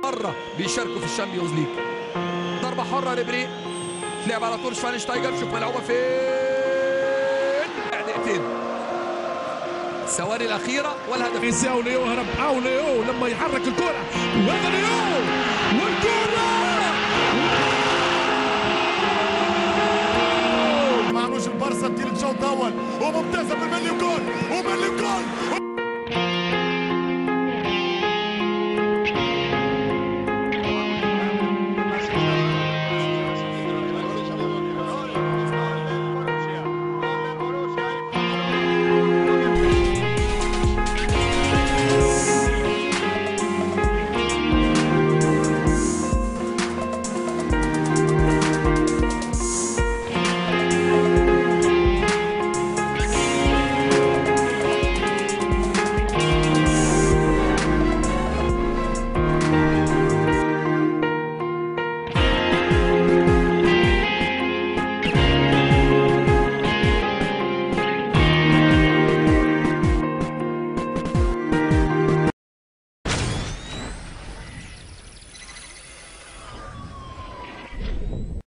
مرة بيشاركوا في الشامبيونز ليج ضربة حرة ريبري لعب على طول شفاينشتايجر شوف ملعوبة فين دقيقتين الثواني الأخيرة والهدف ازاي ليو هرب او ليو لما يحرك الكرة وهذا ليو